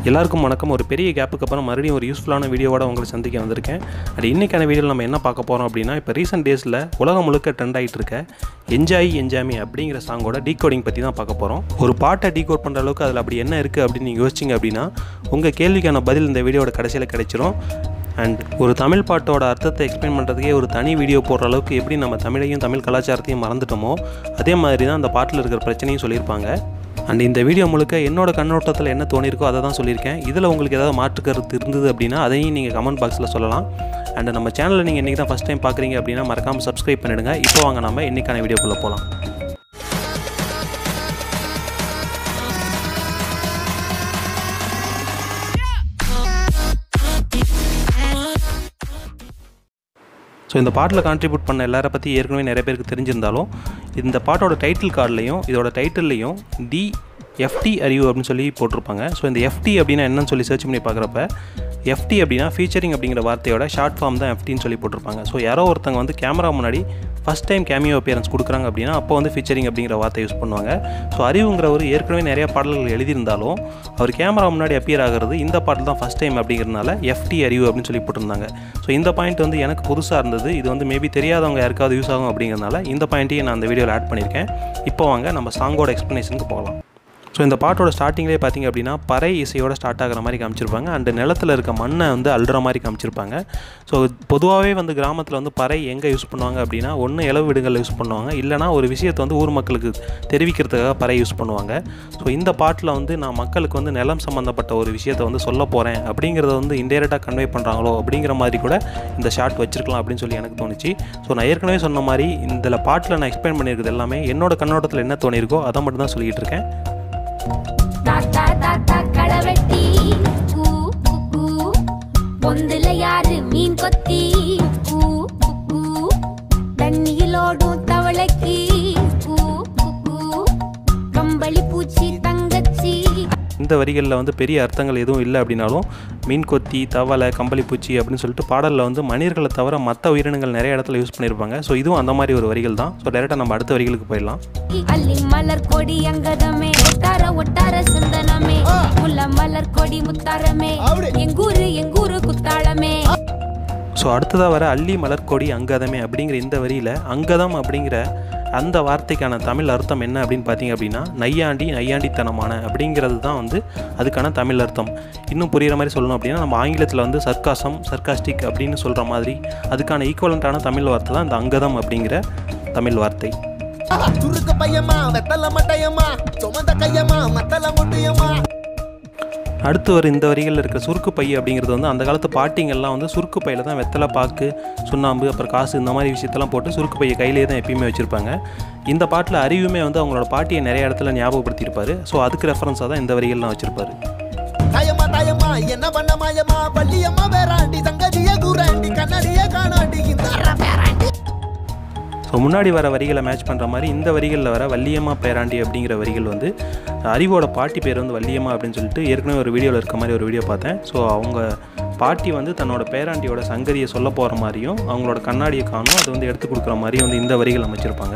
எல்லாருக்கும் வணக்கம் ஒரு பெரிய கேப்புக்கு அப்புறம் மறுபடியும் ஒரு யூஸ்ஃபுல்லான வீடியோவோட உங்களை சந்திக்க வந்திருக்கேன் அது இன்றைக்கான வீடியோவில் நம்ம என்ன பார்க்க போகிறோம் அப்படின்னா இப்போ ரீசெண்ட் டேஸில் உலகம் முழுக்க ட்ரெண்ட் ஆகிட்டு இருக்க என்ஜாய் என்ஜாமி அப்படிங்கிற சாங்கோட டீகோடிங் பற்றி தான் பார்க்க போகிறோம் ஒரு பாட்டை டீகோட் பண்ணுற அளவுக்கு அதில் அப்படி என்ன இருக்குது அப்படின்னு நீங்கள் யோசிச்சிங்க அப்படின்னா உங்கள் கேள்விக்கான பதில் இந்த வீடியோட கடைசியில் கிடைச்சிரும் அண்ட் ஒரு தமிழ் பாட்டோட அர்த்தத்தை எக்ஸ்பிளைன் பண்ணுறதுக்கே ஒரு தனி வீடியோ போடுற அளவுக்கு எப்படி நம்ம தமிழையும் தமிழ் கலாச்சாரத்தையும் மறந்துட்டோமோ அதே மாதிரி தான் அந்த பாட்டில் இருக்கிற பிரச்சனையும் சொல்லியிருப்பாங்க அண்ட் இந்த வீடியோ முழுக்க என்னோட கண்ணோட்டத்தில் என்ன தோணியிருக்கோ அதை தான் சொல்லியிருக்கேன் இதில் உங்களுக்கு ஏதாவது மாற்று கருத்து இருந்தது அப்படின்னா அதையும் நீங்கள் கமெண்ட் பாக்ஸில் சொல்லலாம் அண்ட் நம்ம சேனலை நீங்கள் இன்றைக்கி தான் ஃபஸ்ட் டைம் பார்க்குறீங்க அப்படின்னா மறக்காமல் சப்ஸ்கிரைப் பண்ணிடுங்க இப்போ வாங்க நம்ம இன்றைக்கான வீடியோக்குள்ளே போகலாம் ஸோ இந்த பாட்டில் கான்ட்ரிபியூட் பண்ண எல்லாரை பற்றி ஏற்கனவே நிறைய பேருக்கு தெரிஞ்சிருந்தாலும் இந்த பாட்டோட டைட்டில் கார்ட்லையும் இதோட டைட்டில்லையும் டி எஃப்டி அறிவு அப்படின்னு சொல்லி போட்டிருப்பாங்க ஸோ இந்த எஃப்டி அப்படின்னா என்னன்னு சொல்லி சர்ச் பண்ணி பார்க்குறப்ப எஃப்டி அப்படின்னா ஃபீச்சரிங் அப்படிங்கிற வார்த்தையோட ஷார்ட் ஃபார்ம் தான் எஃப்டின்னு சொல்லி போட்டிருப்பாங்க ஸோ யாரோ ஒருத்தங்க வந்து கேமரா முன்னாடி ஃபஸ்ட் டைம் கேமியோ அப்பியரன்ஸ் கொடுக்குறாங்க அப்படின்னா அப்போ வந்து ஃபீச்சரிங் அப்படிங்கிற வார்த்தை யூஸ் பண்ணுவாங்க ஸோ அறிவுங்கிறவர் ஏற்கனவே நிறைய பாடல்கள் எழுதியிருந்தாலும் அவர் கேமரா முன்னாடி அப்பியர் ஆகிறது இந்த பாட்டில் தான் ஃபஸ்ட் டைம் அப்படிங்கிறதுனால எஃப்டி அறிவு அப்படின்னு சொல்லி போட்டிருந்தாங்க ஸோ இந்த பாயிண்ட் வந்து எனக்கு புதுசாக இருந்தது இது வந்து மேபி தெரியாதவங்க யாருக்காவது யூஸ் ஆகும் அப்படிங்கிறதுனால இந்த பாயிண்ட்டையும் நான் அந்த வீடியோவில் ஆட் பண்ணியிருக்கேன் இப்போ வாங்க நம்ம சாங்கோட எக்ஸ்ப்ளனேஷனுக்கு போகலாம் ஸோ இந்த பாட்டோட ஸ்டார்டிங்லேயே பார்த்தீங்க அப்படின்னா பறை இசையோட ஸ்டார்ட் ஆகிற மாதிரி காமிச்சிருப்பாங்க அண்ட் நிலத்தில் இருக்க மண்ணை வந்து அள்ளுற மாதிரி காமிச்சிருப்பாங்க ஸோ பொதுவாகவே வந்து கிராமத்தில் வந்து பறை எங்கே யூஸ் பண்ணுவாங்க அப்படின்னா ஒன்று இளவு வீடுகளில் யூஸ் பண்ணுவாங்க இல்லைனா ஒரு விஷயத்தை வந்து ஊர் மக்களுக்கு தெரிவிக்கிறதுக்காக பறை யூஸ் பண்ணுவாங்க ஸோ இந்த பாட்டில் வந்து நான் மக்களுக்கு வந்து நிலம் சம்மந்தப்பட்ட ஒரு விஷயத்தை வந்து சொல்ல போகிறேன் அப்படிங்கிறத வந்து இன்டெரக்டாக கன்வே பண்ணுறாங்களோ அப்படிங்கிற மாதிரி கூட இந்த ஷார்ட் வச்சிருக்கலாம் அப்படின்னு சொல்லி எனக்கு தோணுச்சு ஸோ நான் ஏற்கனவே சொன்ன மாதிரி இந்த பாட்டில் நான் எக்ஸ்பிளைன் பண்ணியிருக்கிறது எல்லாமே என்னோட கண்ணோட்டத்தில் என்ன தோணியிருக்கோ அதை மட்டும் தான் சொல்லிகிட்டு இருக்கேன் தாத்தா தாத்தா களவெட்டி கூ கூ, கூ. பொந்துல யாரு மீன் கொத்தி கூ கூ, கூ. தண்ணியிலோடும் தவளைக்கு கூ கூ, கூ. கம்பளி பூச்சி தங்கச்சி இந்த வரிகளில் வந்து பெரிய அர்த்தங்கள் எதுவும் இல்லை அப்படின்னாலும் மீன் கொத்தி தவளை கம்பளிப்பூச்சி அப்படின்னு சொல்லிட்டு பாடலில் வந்து மனிதர்களை தவிர மற்ற உயிரினங்கள் நிறைய இடத்துல யூஸ் பண்ணியிருப்பாங்க ஸோ இதுவும் அந்த மாதிரி ஒரு வரிகள் தான் ஸோ டேரெக்டாக நம்ம அடுத்த வரிகளுக்கு போயிடலாம் அள்ளி மலர் கொடி அங்கதமே ஒட்டார ஒட்டார சந்தனமே முல்ல மலர் கொடி முத்தாரமே எங்கூரு எங்கூரு குத்தாளமே ஸோ அடுத்ததாக வர அள்ளி மலர்கொடி அங்கதமே அப்படிங்கிற இந்த வரியில் அங்கதம் அப்படிங்கிற அந்த வார்த்தைக்கான தமிழ் அர்த்தம் என்ன அப்படின்னு பார்த்தீங்க அப்படின்னா நையாண்டி நையாண்டித்தனமான அப்படிங்கிறது தான் வந்து அதுக்கான தமிழ் அர்த்தம் இன்னும் புரிகிற மாதிரி சொல்லணும் அப்படின்னா நம்ம ஆங்கிலத்தில் வந்து சர்க்காசம் சர்க்காஸ்டிக் அப்படின்னு சொல்கிற மாதிரி அதுக்கான ஈக்குவலண்ட்டான தமிழ் வார்த்தை தான் இந்த அங்கதம் அப்படிங்கிற தமிழ் வார்த்தை சுருக்கு பையமா வெத்தல மட்டையம்மா சுமந்த கையம்மா மத்தல முட்டையம்மா அடுத்து வர இந்த வரிகளில் இருக்கிற சுருக்கு பை அப்படிங்கிறது வந்து அந்த காலத்து பாட்டிங்கெல்லாம் வந்து சுருக்கு பையில் தான் வெத்தலை பாக்கு சுண்ணாம்பு அப்புறம் காசு இந்த மாதிரி விஷயத்தெல்லாம் போட்டு சுருக்கு பையை கையிலே தான் எப்பயுமே வச்சுருப்பாங்க இந்த பாட்டில் அறிவுமே வந்து அவங்களோட பாட்டியை நிறைய இடத்துல ஞாபகப்படுத்தியிருப்பாரு ஸோ அதுக்கு ரெஃபரன்ஸாக தான் இந்த வரிகள்லாம் வச்சுருப்பாரு தாயம்மா தாயம்மா என்ன பண்ண மாயம்மா பள்ளியம்மா வேறாண்டி சங்கதிய கூறாண்டி கண்ணடிய காணாண்டி இந்த பேராண்டி ஸோ முன்னாடி வர வரிகளை மேட்ச் பண்ணுற மாதிரி இந்த வரிகளில் வர வள்ளியம்மா பேராண்டி அப்படிங்கிற வரிகள் வந்து அறிவோட பாட்டி பேர் வந்து வள்ளியம்மா அப்படின்னு சொல்லிட்டு ஏற்கனவே ஒரு வீடியோவில் இருக்க மாதிரி ஒரு வீடியோ பார்த்தேன் ஸோ அவங்க பாட்டி வந்து தன்னோட பேராண்டியோட சங்கதியை சொல்ல போகிற மாதிரியும் அவங்களோட கண்ணாடியை காணும் அதை வந்து எடுத்து கொடுக்குற மாதிரியும் வந்து இந்த வரிகள் அமைச்சிருப்பாங்க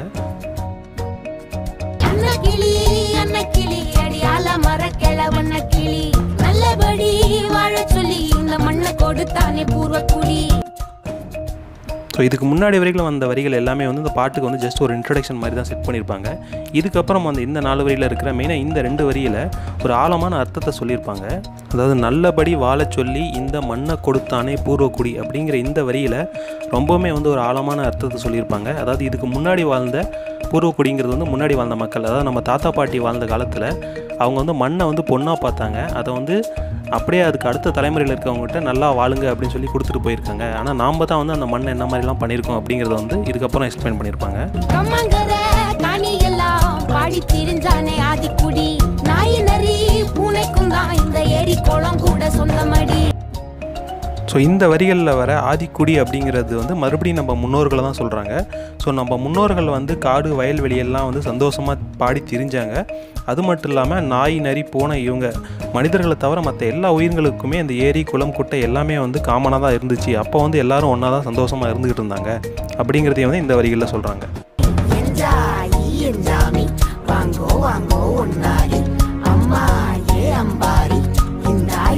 அன்ன கிளி அன்ன கிளி அடியால மர கிழவண்ண கிளி நல்லபடி வாழ சொல்லி இந்த மண்ணை கொடுத்தானே பூர்வ குடி ஸோ இதுக்கு முன்னாடி வரைக்கும் வந்த வரிகள் எல்லாமே வந்து இந்த பாட்டுக்கு வந்து ஜஸ்ட் ஒரு இன்ட்ரடக்ஷன் மாதிரி தான் செட் பண்ணியிருப்பாங்க இதுக்கப்புறம் அந்த இந்த நாலு வரியில் இருக்கிற மெயினாக இந்த ரெண்டு வரியில் ஒரு ஆழமான அர்த்தத்தை சொல்லியிருப்பாங்க அதாவது நல்லபடி வாழச் சொல்லி இந்த மண்ணை கொடுத்தானே பூர்வக்குடி அப்படிங்கிற இந்த வரியில் ரொம்பவுமே வந்து ஒரு ஆழமான அர்த்தத்தை சொல்லியிருப்பாங்க அதாவது இதுக்கு முன்னாடி வாழ்ந்த பூர்வக்குடிங்கிறது வந்து முன்னாடி வாழ்ந்த மக்கள் அதாவது நம்ம தாத்தா பாட்டி வாழ்ந்த காலத்தில் அவங்க வந்து மண்ணை வந்து பொண்ணாக பார்த்தாங்க அதை வந்து அப்படியே அதுக்கு அடுத்த தலைமுறையில் இருக்கவங்ககிட்ட நல்லா வாழுங்க அப்படின்னு சொல்லி கொடுத்துட்டு போயிருக்காங்க ஆனால் நாம் தான் வந்து அந்த மண்ணை என்ன மாதிரிலாம் பண்ணியிருக்கோம் அப்படிங்கிறத வந்து இதுக்கப்புறம் எக்ஸ்பிளைன் பண்ணியிருப்பாங்க கம்மங்கர காணி எல்லாம் பாடி திரிஞ்சானே ஆதிக்குடி நாய் நரி பூனைக்கும் தான் இந்த ஏரி குளம் கூட சொந்தமடி ஸோ இந்த வரிகளில் வர ஆதிக்குடி அப்படிங்கிறது வந்து மறுபடியும் நம்ம முன்னோர்களை தான் சொல்கிறாங்க ஸோ நம்ம முன்னோர்கள் வந்து காடு வயல்வெளியெல்லாம் வந்து சந்தோஷமாக பாடி திரிஞ்சாங்க அது மட்டும் இல்லாமல் நாய் நரி பூனை இவங்க மனிதர்களை தவிர மற்ற எல்லா உயிர்களுக்குமே இந்த ஏரி குளம் குட்டை எல்லாமே வந்து காமனாக தான் இருந்துச்சு அப்போ வந்து எல்லாரும் ஒன்றா தான் சந்தோஷமாக இருந்துக்கிட்டு இருந்தாங்க அப்படிங்கிறதையும் வந்து இந்த வரிகளில் சொல்கிறாங்க என்ஜாயி என்ஜாமி வாங்கோ வாங்கோ ஒன்னாரி அம்மா ஏ அம்பாரி இந்த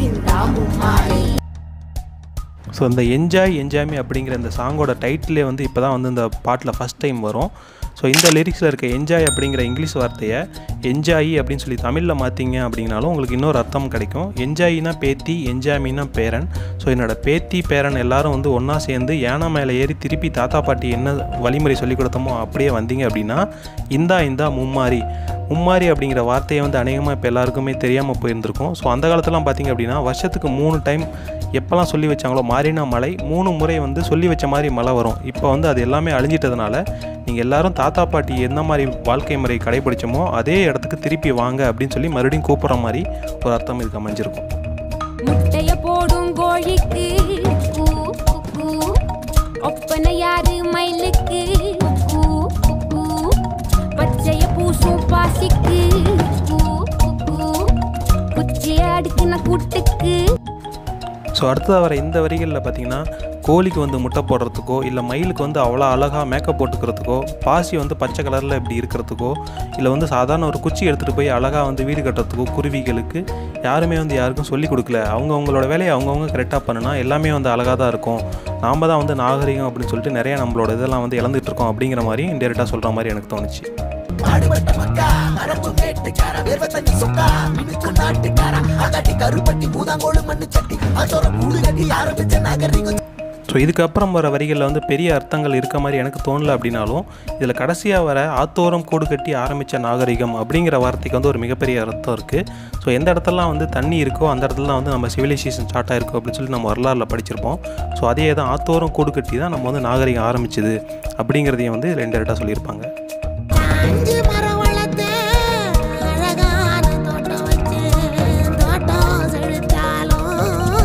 ஸோ இந்த என்ஜாய் என்ஜாய்மி அப்படிங்கிற இந்த சாங்கோட டைட்டிலே வந்து இப்போ தான் வந்து இந்த பாட்டில் ஃபஸ்ட் டைம் வரும் ஸோ இந்த லிரிக்ஸில் இருக்க என்ஜாய் அப்படிங்கிற இங்கிலீஷ் வார்த்தையை என்ஜாயி அப்படின்னு சொல்லி தமிழில் மாற்றிங்க அப்படின்னாலும் உங்களுக்கு இன்னொரு அர்த்தம் கிடைக்கும் என்ஜாயினா பேத்தி என்ஜாமினா பேரன் ஸோ என்னோட பேத்தி பேரன் எல்லாரும் வந்து ஒன்றா சேர்ந்து யானை மேலே ஏறி திருப்பி தாத்தா பாட்டி என்ன வழிமுறை சொல்லி கொடுத்தோமோ அப்படியே வந்தீங்க அப்படின்னா இந்தா இந்தா மும்மாரி மும்மாரி அப்படிங்கிற வார்த்தையை வந்து அநேகமாக இப்போ எல்லாருக்குமே தெரியாமல் போயிருந்திருக்கும் ஸோ அந்த காலத்துலாம் பார்த்தீங்க அப்படின்னா வருஷத்துக்கு மூணு டைம் எப்போல்லாம் சொல்லி வச்சாங்களோ மாறினா மழை மூணு முறை வந்து சொல்லி வச்ச மாதிரி மழை வரும் இப்போ வந்து அது எல்லாமே அழிஞ்சிட்டதுனால நீங்கள் எல்லாரும் தாத்தா பாட்டி எந்த மாதிரி வாழ்க்கை முறை கடைபிடிச்சோமோ அதே இடத்துக்கு திருப்பி வாங்க அப்படின்னு சொல்லி மறுபடியும் கூப்பிட்ற மாதிரி ஒரு அர்த்தம் இதுக்கு அமைஞ்சிருக்கும் முட்டைய போடும் கோழிக்கு கூ, கூ, கூ. ஒப்பனை யாரு மயிலுக்கு கூ, கூ, கூ. பச்சைய பூசும் பாசிக்கு கூ, கூ, கூ. குச்சிய அடுக்கின கூட்டுக்கு ஸோ அடுத்ததாக வர இந்த வரிகளில் பார்த்தீங்கன்னா கோழிக்கு வந்து முட்டை போடுறதுக்கோ இல்லை மயிலுக்கு வந்து அவ்வளோ அழகாக மேக்கப் போட்டுக்கிறதுக்கோ பாசி வந்து பச்சை கலரில் இப்படி இருக்கிறதுக்கோ இல்லை வந்து சாதாரண ஒரு குச்சி எடுத்துகிட்டு போய் அழகாக வந்து வீடு கட்டுறதுக்கோ குருவிகளுக்கு யாருமே வந்து யாருக்கும் சொல்லி கொடுக்கல அவங்க அவங்களோட வேலையை அவங்கவுங்க கரெக்டாக பண்ணுனா எல்லாமே வந்து அழகாக தான் இருக்கும் நாம் தான் வந்து நாகரிகம் அப்படின்னு சொல்லிட்டு நிறைய நம்மளோட இதெல்லாம் வந்து இழந்துட்டு இருக்கோம் அப்படிங்கிற மாதிரி இன்டெரக்டாக சொல்கிற மாதிரி எனக்கு தோணுச்சு பாடுபட்ட மக்கா அரப்பு மேட்டுக்கார வேர்வ தண்ணி சொக்கா மினுக்கு நாட்டுக்கார அகாட்டி கருப்பட்டி பூதாங்கோடு மண்ணு சட்டி அதோட கூடு கட்டி ஆரம்பிச்ச நாகரிகம் ஸோ இதுக்கப்புறம் வர வரிகளில் வந்து பெரிய அர்த்தங்கள் இருக்க மாதிரி எனக்கு தோணல அப்படின்னாலும் இதில் கடைசியாக வர ஆத்தோரம் கூடு கட்டி ஆரம்பித்த நாகரிகம் அப்படிங்கிற வார்த்தைக்கு வந்து ஒரு மிகப்பெரிய அர்த்தம் இருக்குது ஸோ எந்த இடத்துலலாம் வந்து தண்ணி இருக்கோ அந்த இடத்துல வந்து நம்ம சிவிலைசேஷன் ஸ்டார்ட் ஆயிருக்கோ அப்படின்னு சொல்லி நம்ம வரலாறுல படிச்சிருப்போம் ஸோ அதே தான் ஆத்தோரம் கூடு கட்டி தான் நம்ம வந்து நாகரிகம் ஆரம்பிச்சது அப்படிங்கிறதையும் வந்து ரெண்டு ரெண்டாக சொல்லியிருப்பாங்க அஞ்சு மரம் வளர்த்தேன் அழகான தோட்டம் வச்சேன் தோட்டம் செழித்தாலும்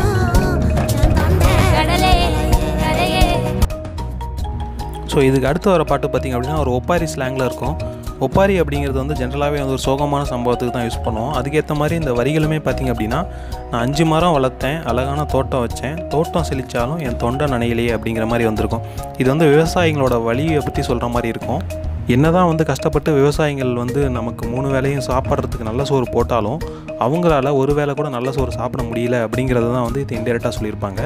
என் தொண்டை கடலே கரையே ஸோ இதுக்கு அடுத்து வர பாட்டு பார்த்திங்க அப்படின்னா ஒரு ஒப்பாரி ஸ்லாங்கில் இருக்கும் ஒப்பாரி அப்படிங்கிறது வந்து ஜென்ரலாகவே வந்து ஒரு சோகமான சம்பவத்துக்கு தான் யூஸ் பண்ணுவோம் அதுக்கேற்ற மாதிரி இந்த வரிகளுமே பார்த்திங்க அப்படின்னா நான் அஞ்சு மரம் வளர்த்தேன் அழகான தோட்டம் வச்சேன் தோட்டம் செழித்தாலும் என் தொண்டை நனையிலையே அப்படிங்கிற மாதிரி வந்திருக்கும் இது வந்து விவசாயிகளோட வழியை பற்றி சொல்கிற மாதிரி இருக்கும் என்னதான் வந்து கஷ்டப்பட்டு விவசாயிகள் வந்து நமக்கு மூணு வேளையும் சாப்பிட்றதுக்கு நல்ல சோறு போட்டாலும் அவங்களால ஒரு வேளை கூட நல்ல சோறு சாப்பிட முடியல அப்படிங்கிறது தான் வந்து இது இன்டெரக்டாக சொல்லியிருப்பாங்க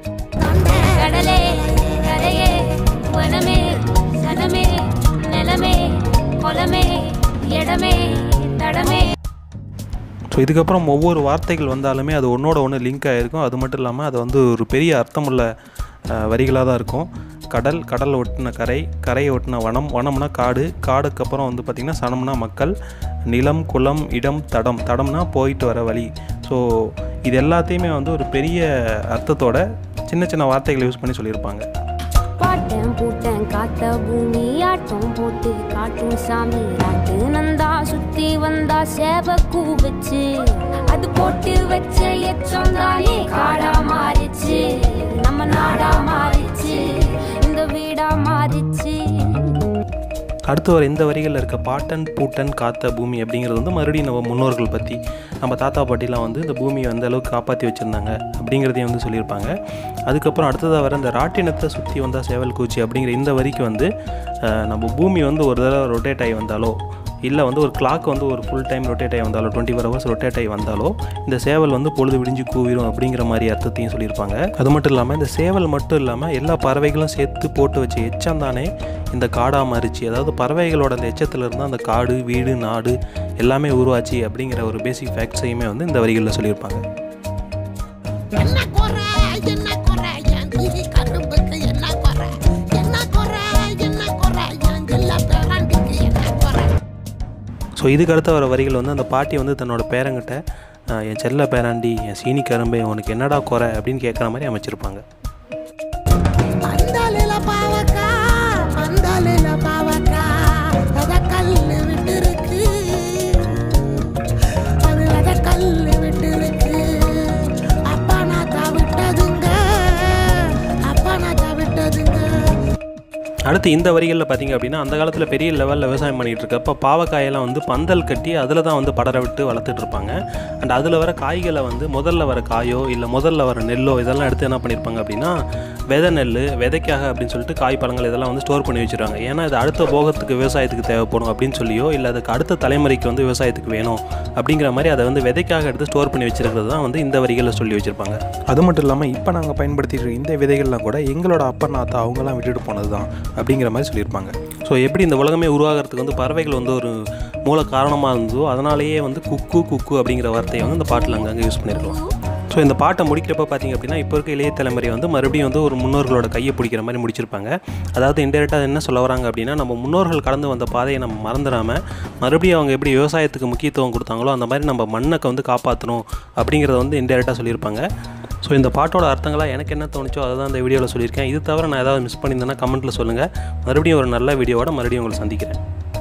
கடலே கரையே வனமே சனமே நிலமே குலமே இடமே தடமே ஸோ இதுக்கப்புறம் ஒவ்வொரு வார்த்தைகள் வந்தாலுமே அது ஒன்றோட ஒன்று லிங்க் ஆகிருக்கும் அது மட்டும் இல்லாமல் அது வந்து ஒரு பெரிய அர்த்தமுள்ள வரிகளாக தான் இருக்கும் கடல் கடல் ஒட்டின கரை கரையை ஒட்டின வனம் வனம்னா காடு காடுக்கு அப்புறம் வந்து பார்த்திங்கன்னா சனம்னா மக்கள் நிலம் குளம் இடம் தடம் தடம்னா போயிட்டு வர வழி ஸோ இது எல்லாத்தையுமே வந்து ஒரு பெரிய அர்த்தத்தோட சின்ன சின்ன வார்த்தைகளை யூஸ் பண்ணி சொல்லியிருப்பாங்க பாட்டன் பூட்டன் காத்த பூமி ஆட்டம் போட்டு காட்டும் சாமி ராட்டு நந்தா சுத்தி வந்தா சேவ கூ வச்சு அது போட்டு வச்ச எச்சம் தானே காடா மாறிச்சு நம்ம நாடா மாறிச்சு இந்த வீடா மாறிச்சு அடுத்து வர இந்த வரிகளில் இருக்க பாட்டன் பூட்டன் காத்த பூமி அப்படிங்கிறது வந்து மறுபடியும் நம்ம முன்னோர்கள் பற்றி நம்ம தாத்தா பாட்டிலாம் வந்து இந்த பூமியை அந்த அளவுக்கு காப்பாற்றி வச்சுருந்தாங்க அப்படிங்கிறதையும் வந்து சொல்லியிருப்பாங்க அதுக்கப்புறம் அடுத்ததாக வர இந்த ராட்டினத்தை சுற்றி வந்தால் சேவல் கூச்சி அப்படிங்கிற இந்த வரிக்கு வந்து அஹ், நம்ம பூமி வந்து ஒரு தடவை ரொட்டேட் ஆகி வந்தாலோ இல்லை வந்து ஒரு கிளாக் வந்து ஒரு ஃபுல் டைம் ரொட்டேட் ஆகி வந்தாலோ டுவெண்ட்டி ஃபோர் ஹவர்ஸ் ரொட்டேட் ஆகி வந்தாலோ இந்த சேவல் வந்து பொழுது விடிஞ்சு கூவிடும் அப்படிங்கிற மாதிரி அர்த்தத்தையும் சொல்லியிருப்பாங்க அது மட்டும் இல்லாமல் இந்த சேவல் மட்டும் இல்லாமல் எல்லா பறவைகளும் சேர்த்து போட்டு வச்ச எச்சம் தானே இந்த காடாக மாறிச்சு அதாவது பறவைகளோட அந்த எச்சத்துல இருந்து அந்த காடு வீடு நாடு எல்லாமே உருவாச்சு அப்படிங்கிற ஒரு பேசிக் ஃபேக்ட்ஸையுமே வந்து இந்த வரிகளில் சொல்லியிருப்பாங்க என்ன குறை என்ன குறை என் கிளி கரும்புக்கு என்ன குறை என்ன குறை என்ன குறை என் கில்ல பேராண்டிக்கு என்ன குறை ஸோ இதுக்கு அடுத்த வர வரிகள் வந்து அந்த பாட்டி வந்து தன்னோட பேரங்கிட்ட "அஹ், என் செல்ல பேராண்டி என் சீனி கரும்பை உனக்கு என்னடா குறை அப்படின்னு கேட்குற மாதிரி அமைச்சிருப்பாங்க பந்தாலில பாவக்கா பந்தாலில பாவக்கா அத கல்லு விட்டு இருக்கு அது அத கல்லு விட்டு இருக்கு அப்பா நான் விட்டதுங்க அப்பா நான் விட்டதுங்க அடுத்து இந்த வரிகளில் பார்த்தீங்க அப்படின்னா அந்த காலத்தில் பெரிய லெவலில் விவசாயம் பண்ணிகிட்டு இருக்கப்போ பாவக்காயெல்லாம் வந்து பந்தல் கட்டி அதில் தான் வந்து படர விட்டு வளர்த்துட்டு இருப்பாங்க அண்ட் அதில் வர காய்களை வந்து முதல்ல வர காயோ இல்லை முதல்ல வர நெல்லோ இதெல்லாம் எடுத்து என்ன பண்ணியிருப்பாங்க அப்படின்னா விதை நெல் விதைக்காக அப்படின்னு சொல்லிட்டு காய் பழங்கள் இதெல்லாம் வந்து ஸ்டோர் பண்ணி வச்சுருவாங்க ஏன்னா இது அடுத்த போகத்துக்கு விவசாயத்துக்கு தேவைப்படும் அப்படின்னு சொல்லியோ இல்லை அதுக்கு அடுத்த தலைமுறைக்கு வந்து விவசாயத்துக்கு வேணும் அப்படிங்கிற மாதிரி அதை வந்து விதைக்காக எடுத்து ஸ்டோர் பண்ணி வச்சிருக்கிறது தான் வந்து இந்த வரிகளில் சொல்லி வச்சுருப்பாங்க அது மட்டும் இல்லாமல் இப்போ நாங்கள் பயன்படுத்திட்டு இருக்க இந்த விதைகள்லாம் கூட எங்களோட அப்பா நாத்தா அவங்கெல்லாம் விட்டுட்டு போனது தான் அப்படிங்கிற மாதிரி சொல்லியிருப்பாங்க ஸோ எப்படி இந்த உலகமே உருவாகிறதுக்கு வந்து பறவைகள் வந்து ஒரு மூல காரணமாக இருந்ததோ அதனாலேயே வந்து குக்கு குக்கு அப்படிங்கிற வார்த்தையை வந்து இந்த பாட்டில் அங்கங்கே யூஸ் பண்ணியிருக்கலாம் ஸோ இந்த பாட்டை முடிக்கிறப்ப பார்த்தீங்க அப்படின்னா இப்போ இருக்க இளைய தலைமுறை வந்து மறுபடியும் வந்து ஒரு முன்னோர்களோட கையை பிடிக்கிற மாதிரி முடிச்சிருப்பாங்க அதாவது இன்டெரக்டாக என்ன சொல்ல வராங்க அப்படின்னா நம்ம முன்னோர்கள் கடந்து வந்த பாதையை நம்ம மறந்துடாமல் மறுபடியும் அவங்க எப்படி விவசாயத்துக்கு முக்கியத்துவம் கொடுத்தாங்களோ அந்த மாதிரி நம்ம மண்ணை வந்து காப்பாற்றணும் அப்படிங்கிறத வந்து இன்டெரக்டாக சொல்லியிருப்பாங்க ஸோ இந்த பாட்டோட அர்த்தங்களாக எனக்கு என்ன தோணுச்சோ அதை தான் இந்த வீடியோவில் சொல்லியிருக்கேன் இது தவிர நான் ஏதாவது மிஸ் பண்ணியிருந்தேன்னா கமெண்ட்டில் சொல்லுங்கள் மறுபடியும் ஒரு நல்ல வீடியோவோட மறுபடியும் உங்களை சந்திக்கிறேன்